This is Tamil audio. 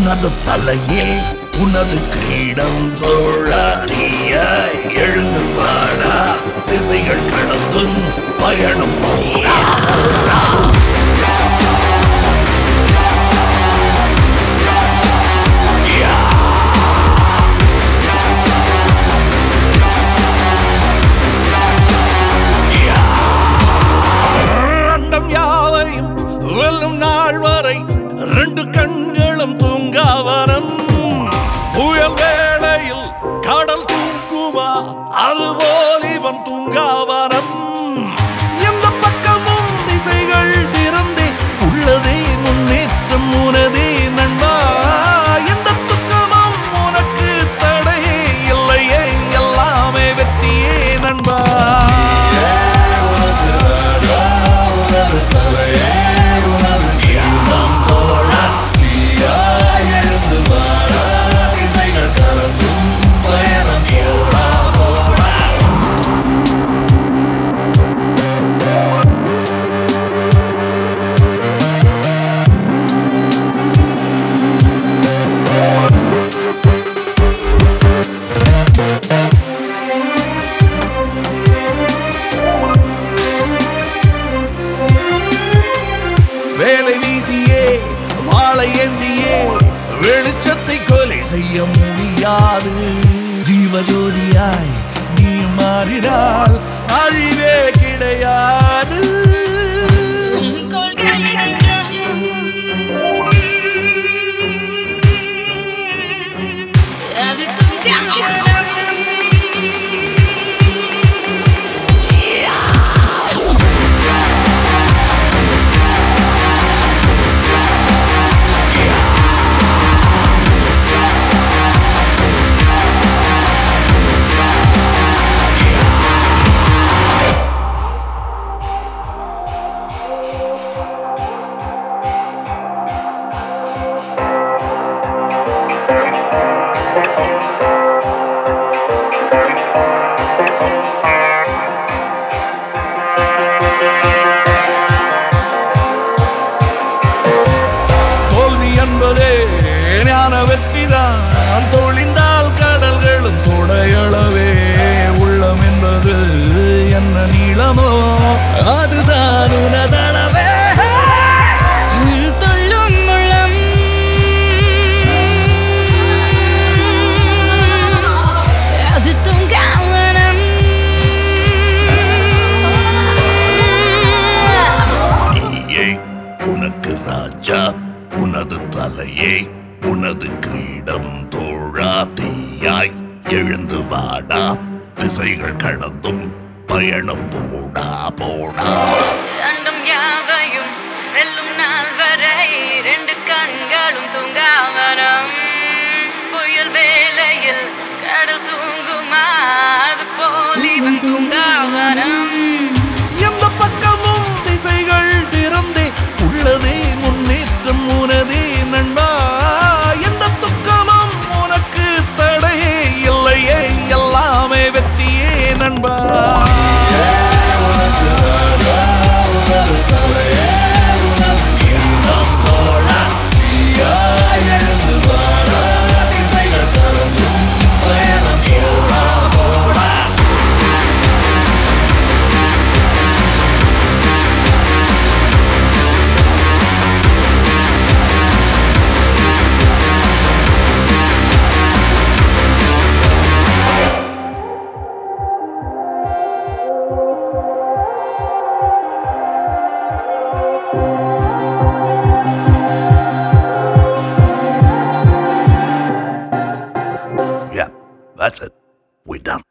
உனது தலையில் உனது கிரீடம் தோழாரியாய் எழுந்து வாடா திசைகள் கடந்தும் பயணம் போடா அண்டம் யாவையும் வெல்லும் நாள் வரை ரெண்டு கண்களும் தூங்காவரம் புயல் வேளையில் கடல் தூங்குமா அதுபோல் இவன் தூங்காவரம் எந்த பக்கமும் திசைகள் திறந்தே உள்ளதே முன்னேற்றம் உனதே நண்பா எந்த பக்கமும் உனக்கு தடையே இல்லையே எல்லாமே வெற்றியே நண்பா வேலை வீசியே வாழை ஏந்தியே வெளிச்சத்தை கொலை செய்ய முடியாது ஜீவஜோதியாய் நீ மாறினால் அழிவே கிடையாது தோல்வி என்பதே ஞான வெற்றிதான் தொழிந்தால் கடல்களும் தொடையளவே உள்ளம் என்பது என்ன நீளமோ அதுதான் உனதளவே துள்ளும் முழம் அது தூங்காவனம் நீயே உனக்கு ராஜா உனது தலையே உனது கிரீடம் தோழா தீயாய் எழுந்து வாடா திசைகள் கடந்தும் பயணம் போடா போடா அண்டம் யாவையும் வெல்லும் நாள் வரை ரெண்டு கண்களும் தூங்காவனம் புயல் வேளையில் கடல் தூங்குமா அது போல் இவன் தூங்காவனம் எந்த பக்கமும் திசைகள் திறந்தே உள்ளதே முன்னேற்றம் உனதே நண்பா எந்த துக்கமும் உனக்கு தடையே இல்லையே எல்லாமே வெற்றியே நண்பா Yeah, that's it. We're done.